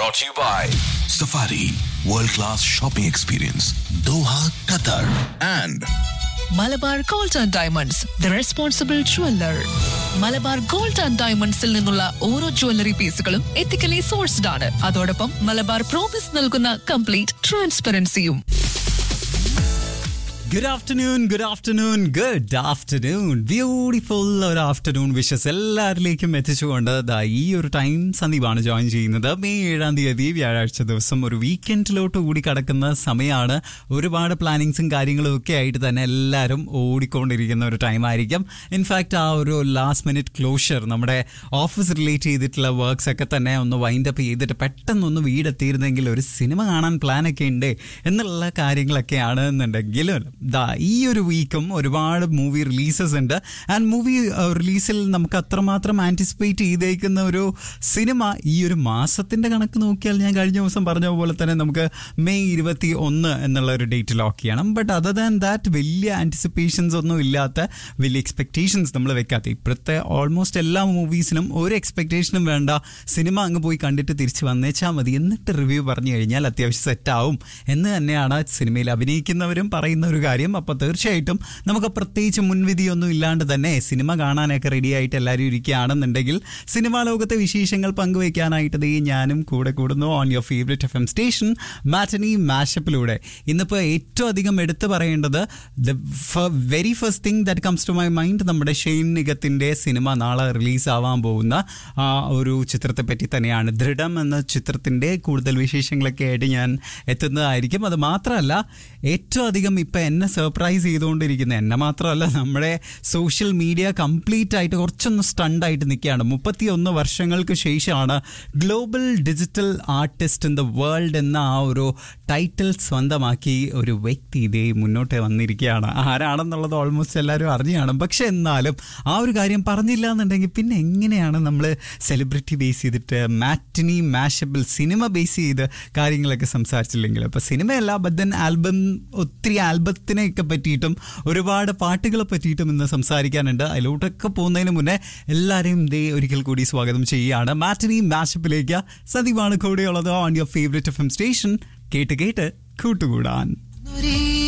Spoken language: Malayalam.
brought to you by Safari World Class Shopping Experience Doha, Qatar and Malabar gold and diamonds the responsible jeweller Malabar gold and ഡയമണ്ട്സിൽ നിന്നുള്ള ഓരോ ജ്വല്ലറി പീസുകളും എത്തിക്കലി സോഴ്സ്ഡ് ആണ് അതോടൊപ്പം മലബാർ പ്രോമിസ് നൽകുന്ന കംപ്ലീറ്റ് ട്രാൻസ്പെറൻസിയും good afternoon good afternoon good afternoon beautiful ഒരു ആഫ്റ്റർനൂൺ വിഷസ് എല്ലാവരിലേക്കും എത്തിച്ചുകൊണ്ട് ദാ ഈ ഒരു ടൈം സന്ദീപാണ് ജോയിൻ ചെയ്യുന്നത് മെയ് ഏഴാം തീയതി വ്യാഴാഴ്ച ദിവസം ഒരു വീക്കെൻഡിലോട്ട് കൂടി കടക്കുന്ന സമയമാണ് ഒരുപാട് പ്ലാനിങ്സും കാര്യങ്ങളും ഒക്കെ ആയിട്ട് തന്നെ എല്ലാവരും ഓടിക്കൊണ്ടിരിക്കുന്ന ഒരു ടൈം ആയിരിക്കും ഇൻഫാക്റ്റ് ആ ഒരു ലാസ്റ്റ് മിനിറ്റ് ക്ലോഷർ നമ്മുടെ ഓഫീസ് റിലേറ്റ് ചെയ്തിട്ടുള്ള വർക്ക്സ് ഒക്കെ തന്നെ ഒന്ന് വൈൻഡ് അപ്പ് ചെയ്തിട്ട് പെട്ടെന്നൊന്ന് വീടെത്തിയിരുന്നെങ്കിൽ ഒരു സിനിമ കാണാൻ പ്ലാനൊക്കെ ഉണ്ട് എന്നുള്ള കാര്യങ്ങളൊക്കെയാണ് എന്നുണ്ടെങ്കിലും ദാ ഈ ഒരു വീക്കും ഒരുപാട് മൂവി റിലീസസ് ഉണ്ട് ആൻഡ് മൂവി റിലീസിൽ നമുക്ക് അത്രമാത്രം ആൻറ്റിസിപ്പേറ്റ് ചെയ്തേക്കുന്ന ഒരു സിനിമ ഈ ഒരു മാസത്തിന്റെ കണക്ക് നോക്കിയാൽ ഞാൻ കഴിഞ്ഞ ദിവസം പറഞ്ഞ പോലെ തന്നെ നമുക്ക് മെയ് ഇരുപത്തി ഒന്ന് എന്നുള്ള ഒരു ഡേറ്റ് ലോക്ക് ചെയ്യണം ബട്ട് അതർ ദാൻ ദാറ്റ് വലിയ ആൻറ്റിസിപ്പേഷൻസ് ഒന്നും ഇല്ലാത്ത വലിയ എക്സ്പെക്ടേഷൻസ് നമ്മൾ വെക്കാത്ത ഇപ്പോഴത്തെ ഓൾമോസ്റ്റ് എല്ലാ മൂവീസിനും ഒരു എക്സ്പെക്ടേഷനും വേണ്ട സിനിമ അങ്ങ് പോയി കണ്ടിട്ട് തിരിച്ച് വന്നേച്ചാൽ മതി എന്നിട്ട് റിവ്യൂ പറഞ്ഞു കഴിഞ്ഞാൽ അത്യാവശ്യം സെറ്റാവും എന്ന് തന്നെയാണ് സിനിമയിൽ അഭിനയിക്കുന്നവരും പറയുന്ന ഒരു കാര്യം അപ്പോൾ തീർച്ചയായിട്ടും നമുക്ക് പ്രത്യേകിച്ച് മുൻവിധിയൊന്നും ഇല്ലാണ്ട് തന്നെ സിനിമ കാണാനൊക്കെ റെഡി ആയിട്ട് എല്ലാവരും ഇരിക്കുകയാണെന്നുണ്ടെങ്കിൽ സിനിമാ ലോകത്തെ വിശേഷങ്ങൾ പങ്കുവയ്ക്കാനായിട്ട് ദേ ഞാനും കൂടെ കൂടുന്നു on your favourite F M station matinee മാഷപ്പിലൂടെ ഇന്നിപ്പോൾ ഏറ്റവും അധികം എടുത്തു പറയേണ്ടത് the very first thing that comes to my mind നമ്മുടെ ഷെയ്ൻ നിഗത്തിൻ്റെ സിനിമ നാളെ റിലീസ് ആവാൻ പോകുന്ന ആ ഒരു ചിത്രത്തെ പറ്റി തന്നെയാണ് ദൃഢം എന്ന ചിത്രത്തിൻ്റെ കൂടുതൽ വിശേഷങ്ങളൊക്കെ ആയിട്ട് ഞാൻ എത്തുന്നതായിരിക്കും അത് മാത്രമല്ല ഏറ്റവും അധികം ഇപ്പം എന്നെ സർപ്രൈസ് ചെയ്തുകൊണ്ടിരിക്കുന്ന എന്നെ മാത്രമല്ല നമ്മുടെ സോഷ്യൽ മീഡിയ കംപ്ലീറ്റ് ആയിട്ട് കുറച്ചൊന്ന് സ്റ്റണ്ടായിട്ട് നിൽക്കുകയാണ് മുപ്പത്തി ഒന്ന് വർഷങ്ങൾക്ക് ശേഷമാണ് global digital artist in the world എന്ന ആ ഒരു ടൈറ്റിൽ സ്വന്തമാക്കി ഒരു വ്യക്തി ഇതേ മുന്നോട്ട് വന്നിരിക്കുകയാണ് ആരാണെന്നുള്ളത് ഓൾമോസ്റ്റ് എല്ലാവരും അറിഞ്ഞു കാണും പക്ഷെ എന്നാലും ആ ഒരു കാര്യം പറഞ്ഞില്ല എന്നുണ്ടെങ്കിൽ പിന്നെ എങ്ങനെയാണ് നമ്മൾ സെലിബ്രിറ്റി ബേസ് ചെയ്തിട്ട് മാറ്റിനി മാഷബിൾ സിനിമ ബേസ് ചെയ്ത് കാര്യങ്ങളൊക്കെ സംസാരിച്ചില്ലെങ്കിൽ അപ്പോൾ സിനിമയല്ല ബട്ട് ദെൻ ആൽബം ഒത്തിരി ആൽബത്തിനെയൊക്കെ പറ്റിയിട്ടും ഒരുപാട് പാട്ടുകളെ പറ്റിയിട്ടും ഇന്ന് സംസാരിക്കാനുണ്ട് അതിലോട്ടൊക്കെ പോകുന്നതിന് മുന്നേ എല്ലാവരെയും ദേ ഒരിക്കൽ കൂടി സ്വാഗതം ചെയ്യുകയാണ് മാറ്റിനി മാഷപ്പിലേക്ക് സദീപാണ് കൂടെയുള്ളത് on your favourite F M station കേട്ട് കേട്ട് കൂട്ടുകൂടാൻ